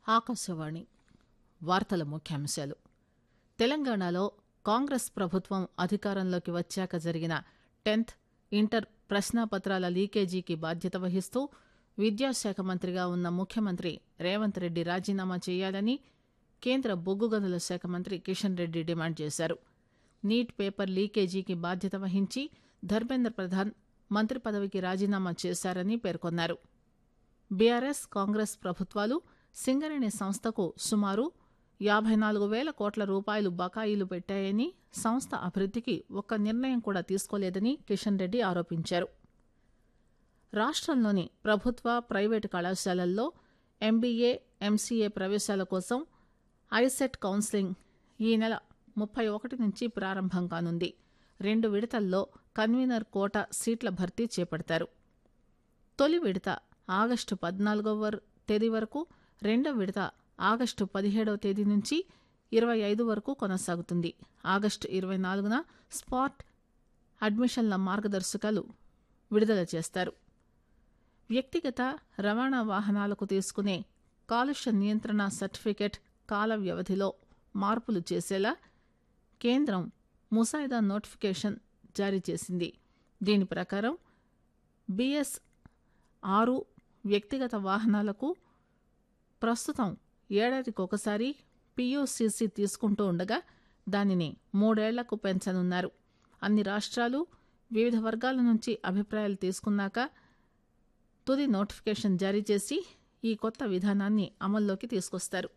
ఆకాశవాణి వార్తల ముఖ్యాంశాలు తెలంగాణలో కాంగ్రెస్ ప్రభుత్వం అధికారంలోకి వచ్చాక జరిగిన టెన్త్ ఇంటర్ ప్రశ్నాపత్రాల లీకేజీకి బాధ్యత వహిస్తూ విద్యాశాఖ మంత్రిగా ఉన్న ముఖ్యమంత్రి రేవంత్ రెడ్డి రాజీనామా చేయాలని కేంద్ర బొగ్గు గనుల శాఖ మంత్రి కిషన్ రెడ్డి డిమాండ్ చేశారు నీట్ పేపర్ లీకేజీకి బాధ్యత వహించి ధర్మేంద్ర ప్రధాన్ మంత్రి పదవికి రాజీనామా చేశారని పేర్కొన్నారు బీఆర్ఎస్ కాంగ్రెస్ ప్రభుత్వాలు సింగరేణి సంస్థకు సుమారు యాబై నాలుగు వేల కోట్ల రూపాయలు బకాయిలు పెట్టాయని సంస్థ అభివృద్దికి ఒక్క నిర్ణయం కూడా తీసుకోలేదని కిషన్ రెడ్డి ఆరోపించారు రాష్టంలోని ప్రభుత్వ ప్రైవేటు కళాశాలల్లో ఎంబీఏ ఎంసీఏ ప్రవేశాల కోసం ఐసెట్ కౌన్సిలింగ్ ఈ నెల ముప్పై ఒకటి నుంచి ప్రారంభం కానుంది రెండు విడతల్లో కన్వీనర్ కోట సీట్ల భర్తీ చేపడతారు తొలి విడత ఆగస్టు పద్నాలుగవ తేదీ వరకు రెండవ విడత ఆగస్టు పదిహేడవ తేదీ నుంచి ఇరవై ఐదు వరకు కొనసాగుతుంది ఆగస్టు ఇరవై నాలుగున స్పాట్ అడ్మిషన్ల మార్గదర్శకాలు విడుదల చేస్తారు వ్యక్తిగత రవాణా వాహనాలకు తీసుకునే కాలుష్య నియంత్రణ సర్టిఫికెట్ కాల వ్యవధిలో మార్పులు చేసేలా కేంద్రం ముసాయిదా నోటిఫికేషన్ జారీ చేసింది దీని ప్రకారం బిఎస్ ఆరు వ్యక్తిగత వాహనాలకు ప్రస్తుతం ఏడాదికి ఒకసారి పియూసీసీ తీసుకుంటూ ఉండగా దానిని మూడేళ్లకు పెంచనున్నారు అన్ని రాష్ట్రాలు వివిధ వర్గాల నుంచి అభిప్రాయాలు తీసుకున్నాక తుది నోటిఫికేషన్ జారీ చేసి ఈ కొత్త విధానాన్ని అమల్లోకి తీసుకొస్తారు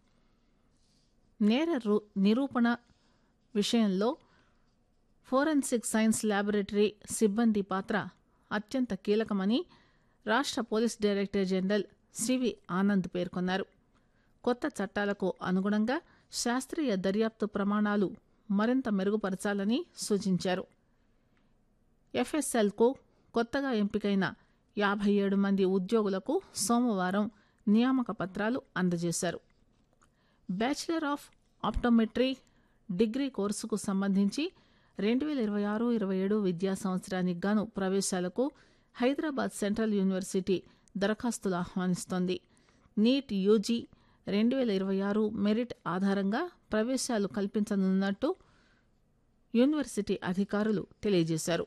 నేర రు- నిరూపణ విషయంలో ఫోరెన్సిక్ సైన్స్ ల్యాబొరేటరీ సిబ్బంది పాత్ర అత్యంత కీలకమని రాష్ట్ర police director general CV Anand పేర్కొన్నారు కొత్త చట్టాలకు అనుగుణంగా శాస్త్రీయ దర్యాప్తు ప్రమాణాలు మరింత మెరుగుపరచాలని సూచించారు ఎఫ్ఎస్ఎల్కు కొత్తగా ఎంపికైన యాభై ఏడు మంది ఉద్యోగులకు సోమవారం నియామక పత్రాలు అందజేశారు బ్యాచిలర్ ఆఫ్ ఆప్టోమెట్రీ డిగ్రీ కోర్సుకు సంబంధించి రెండు వేల ఇరవై ఆరు ఇరవై ఏడు విద్యా సంవత్సరానికి గాను ప్రవేశాలకు హైదరాబాద్ సెంట్రల్ యూనివర్సిటీ దరఖాస్తులు ఆహ్వానిస్తోంది నీట్ యూజీ రెండు వేల ఇరవై ఆరు మెరిట్ ఆధారంగా ప్రవేశాలు కల్పించనున్నట్టు యూనివర్సిటీ అధికారులు తెలియజేశారు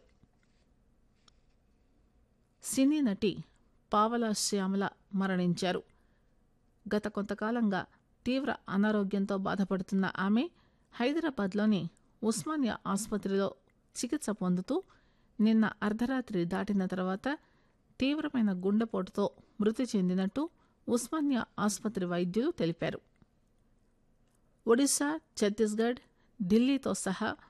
సినీ నటి పావలా శ్యామల మరణించారు గత కొంతకాలంగా తీవ్ర అనారోగ్యంతో బాధపడుతున్న ఆమె హైదరాబాద్లోని ఉస్మానియా ఆసుపత్రిలో చికిత్స పొందుతూ నిన్న అర్ధరాత్రి దాటిన తర్వాత తీవ్రమైన గుండెపోటుతో మృతి చెందినట్టు ఉస్మానియా ఆసుపత్రి వైద్యులు తెలిపారు ఒడిశా ఛత్తీస్గఢ్ ఢిల్లీతో సహా